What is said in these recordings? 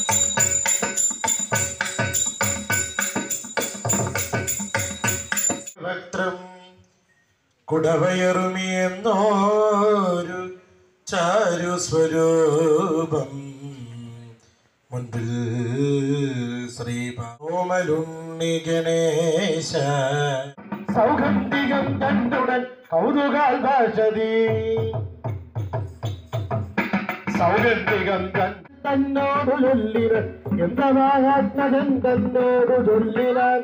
വക്രം കുടവയറുമിയെന്നോരു ചാരു സ്വരൂപം മുൻപിൽ ശ്രീപാമലുണ്ണി ഗണേശ സൗഗന്ധികം കണ്ടുടൻ കൗതുകാൽ ഭാഷതി സൗഗന്ധികം കണ്ട് തന്നോടു ചൊല്ലിന് എന്തവാത്മജൻ തന്നോടു ചൊല്ലിനാൻ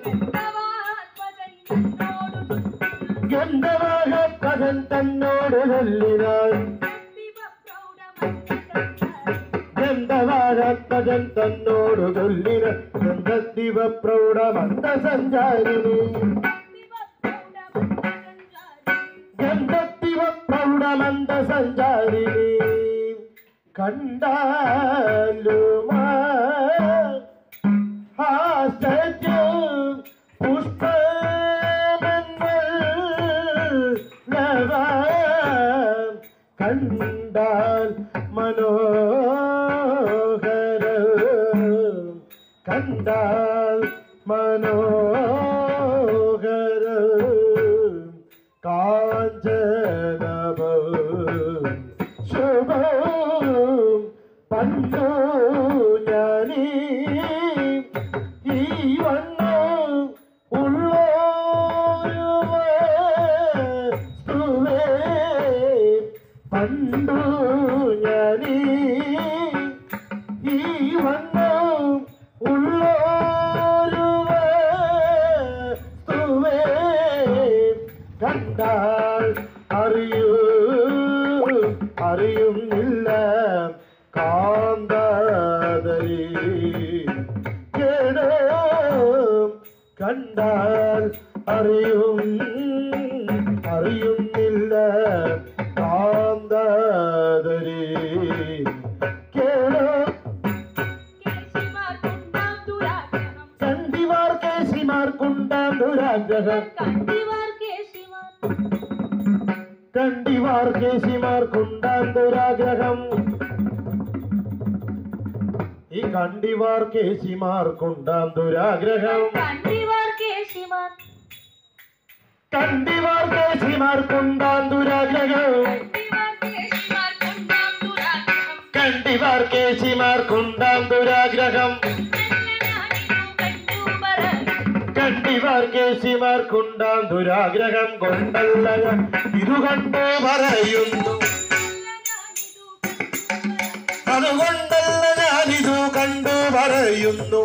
ഗന്ധവാഹപ്പതൻ തന്നോട് ചൊല്ലിനാൻ ഗന്ധവാഹപ്പതൻ തന്നോട് ചൊല്ലിന ഗന്ധദിവ പ്രൗഢമന്ത സഞ്ചാരിണി ഗന്ധദിവ പ്രൗഢമന്ത സഞ്ചാരിണി കണ്ടാലുമാ ഹാസ്യം പുഷ്പമെന്നവ കണ്ടാൽ മനോഹര കണ്ടാൽ മനോഹര കാഞ്ചനഭ ശുഭ പണ്ടു ഞാനീ ഈ വണ്ണം ഉള്ളോരുവേ പണ്ടു ഞാനീ ഈ വണ്ണം ഉള്ളോരുവേ കണ്ടാൽ അറിയൂ അറിയുന്നില്ല കാന്തരി കേടോ കണ്ടാൽ അറിയും അറിയുന്നില്ല കാന്തരി കേടോ കണ്ടിവാർ കേശിമാർക്കുണ്ടാം ദുരാഗ്രഹം കണ്ടിവാർ കേശിമാർക്കുണ്ടാം ദുരാഗ്രഹം ഈ കണ്ടിവാർ കേശിമാർക്കുണ്ടാം ദുരാഗ്രഹം കണ്ടിവാർ കേശിമാർക്കുണ്ടാം ദുരാഗ്രഹം കണ്ടിവാർ കേശിമാർക്കുണ്ടാം ദുരാഗ്രഹം കണ്ടിവാർ കേശിമാർക്കുണ്ടാം ദുരാഗ്രഹം കൊണ്ടല്ല ഞാൻ ഇതു കണ്ടു പറയുന്നു അതുകൊണ്ടല്ല ഞാനിതു കണ്ടു പറയുന്നു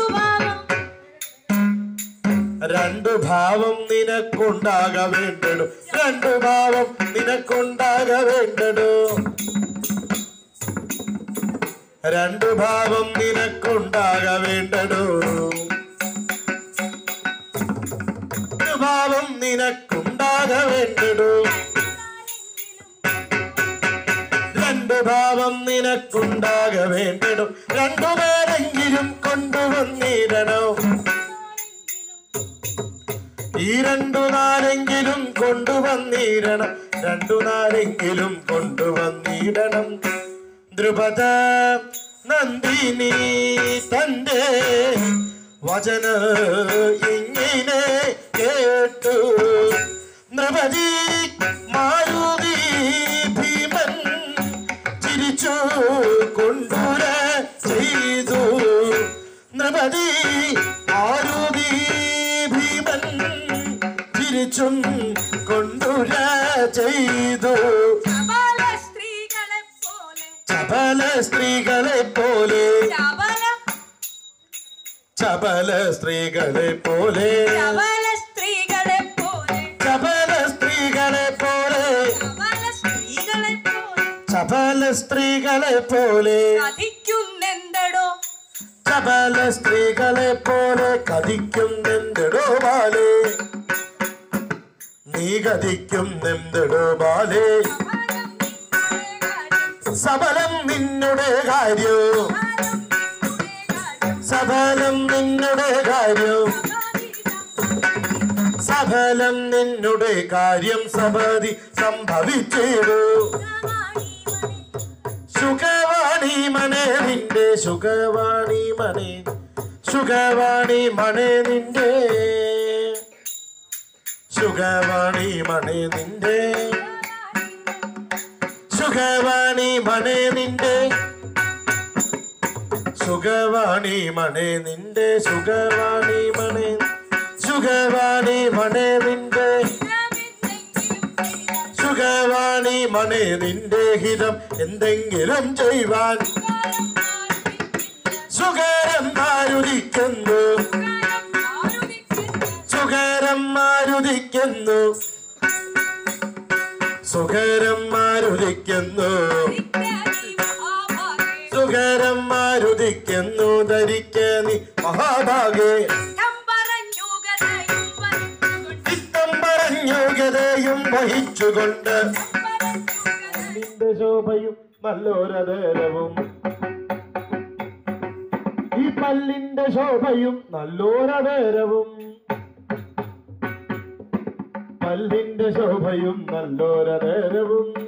രണ്ടു ഭാവം നിനക്കുണ്ടാക വേണ്ടടു രണ്ടു ഭാവം നിനക്കുണ്ടാക വേണ്ടടു രണ്ടു ഭാവം നിനക്കുണ്ടാക വേണ്ടടു രണ്ടു ഭാവം നിനക്കുണ്ടാക വേണ്ടടു രണ്ടു ഭാവം നിനക്കുണ്ടാക വേണ്ടടു രണ്ടുപേരെങ്കിലും കൊണ്ടുവന്നിരണം ഈ രണ്ടു നാലെങ്കിലും കൊണ്ടുവന്നിടണം രണ്ടു നാലെങ്കിലും കൊണ്ടുവന്നിടണം ദ്രുപദ നന്ദിനി തന്റെ വചന ഇങ്ങനെ കേട്ടു നൃപതി മാരുതി ഭീമൻ ചിരിച്ചു കൊണ്ടുര ചെയ്തു നൃപതി മാരുതി ഭീമൻ ചിരിച്ചും കൊണ്ടുര ചെയ്തു ചപല സ്ത്രീകളെ പോലെ ചപല സ്ത്രീകളെ പോലെ ചപല സ്ത്രീകളെ പോലെ ചപല സ്ത്രീകളെ പോലെ കഥിക്കുന്നെന്തടോ ചപല സ്ത്രീകളെ പോലെ കതിക്കും നെന്തടോ ബാലേ നീ കതിക്കും നെന്തടോ ബാലേ സബലം നിന്നുടെ കാര്യം സഫലം നിന്നുടെ കാര്യം സഫലം നിന്നുടെ കാര്യം സബതി സംഭവിച്ചിടൂ സുഖവാ സുഖവാണി മണേ നിന്റെ സുഖവാണി മണേ സുഖവാണി മണേ നിന്റെ സുഖവാണി മണേ നിന്റെ സുഖവാണി മണേ നിന്റെ സുഖവാണി മണേ നിന്റെ സുഖവാണി മണേ സുഖവാണി മണേ നിന്റെ സുഖവാണി മണേ നിന്റെ ഹിതം എന്തെങ്കിലും ചെയ്യുവാൻ സുഖരം മാരുതിക്കുന്നു സുഖരം മാരുതിക്കുന്നു സുഖരം മാരുതിക്കുന്നു സുഖരം മാരുതിക്കുന്നു ധരിക്ക നീ മഹാഭാഗേ ചിത്തം പറഞ്ഞു ഗതയും വഹിച്ചുകൊണ്ട് നിന്റെ ശോഭയും നല്ലൊരതരവും ഈ പല്ലിന്റെ ശോഭയും നല്ലൊരതരവും പല്ലിന്റെ ശോഭയും നല്ലൊരതരവും